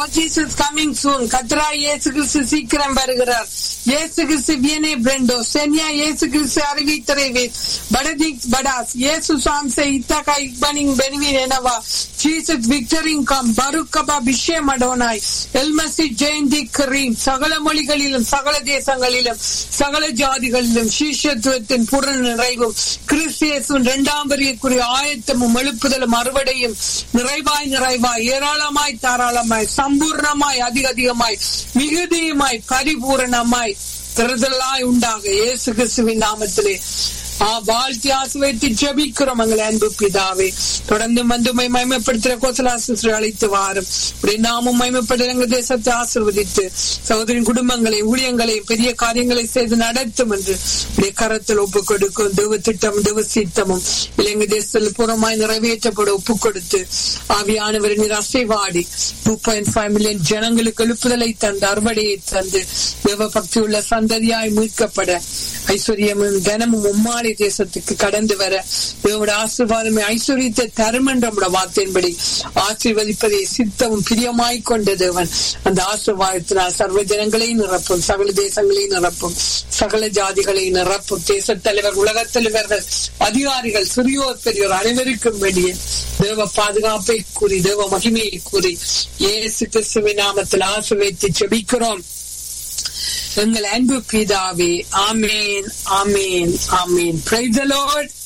Lord Jesus coming soon. கத்ரா இயேசு கிறிஸ்து சீக்கிரம் வருகிறார் இயேசு கிறிஸ்து வியனே பிரண்டோ சென்யா இயேசு கிறிஸ்து அறிவித்தரைவே படதிக் படாஸ் இயேசு சாம்சே இத்தகா இக்பனிங் பெனிவின் எனவா ஜீசஸ் விக்டரிங் கம் பருக்கபா பிஷே மடோனாய் எல்மசி ஜெயந்தி கரீம் சகல மொழிகளிலும் சகல தேசங்களிலும் சகல ஜாதிகளிலும் சீஷத்துவத்தின் புற நிறைவும் கிறிஸ்தியேசுவின் இரண்டாம் வரியக்குரிய ஆயத்தமும் எழுப்புதலும் அறுவடையும் நிறைவாய் நிறைவாய் ஏராளமாய் தாராளமாய் சம்பூர்ணமாய் அதிக அதிகமாய் மிகுதியுமாய் பரிபூரணமாய் திறதலாய் உண்டாக இயேசு கிறிஸ்துவின் நாமத்திலே ஆ வாழ்த்தி ஆசிர்வதித்து ஜெபிக்கிறோம் எங்களை அன்பு பிதாவே தொடர்ந்து வந்து மயமப்படுத்துற கோசலாசிரியர் அழைத்து வாரும் இப்படி நாமும் மயமப்பட எங்க தேசத்தை ஆசிர்வதித்து சகோதரின் குடும்பங்களை ஊழியங்களை பெரிய காரியங்களை செய்து நடத்தும் என்று இப்படிய கரத்தில் ஒப்பு கொடுக்கும் தேவ திட்டம் தேவ சித்தமும் இலங்கை தேசத்தில் பூர்வமாய் நிறைவேற்றப்பட ஒப்பு கொடுத்து ஆவியானவர் நீர் அசைவாடி டூ பாயிண்ட் ஃபைவ் மில்லியன் ஜனங்களுக்கு எழுப்புதலை தந்து அறுவடையை தந்து தேவ பக்தி உள்ள சந்ததியாய் மீட்கப்பட ஐஸ்வர்யமும் கனமும் உம்மாடி தேசத்துக்கு கடந்து வர தேவோட ஆசீர்வாதம் ஐஸ்வர்யத்தை தரும் என்ற நம்முடைய வார்த்தையின்படி ஆசீர்வதிப்பதை சித்தமும் பிரியமாய் கொண்ட தேவன் அந்த ஆசீர்வாதத்தினால் சர்வ ஜனங்களையும் நிரப்பும் சகல தேசங்களையும் நிரப்பும் சகல ஜாதிகளை நிரப்பும் தேச தலைவர் உலக தலைவர்கள் அதிகாரிகள் சிறியோர் பெரியோர் அனைவருக்கும் வேண்டிய தேவ பாதுகாப்பை கூறி தேவ மகிமையை கூறி இயேசு கிறிஸ்துவின் நாமத்தில் ஆசீர்வதித்து ஜெபிக்கிறோம் எங்கள் அன்பு பிதாவே ஆமேன் ஆமேன் ஆமேன் பிரைஸ் லார்ட்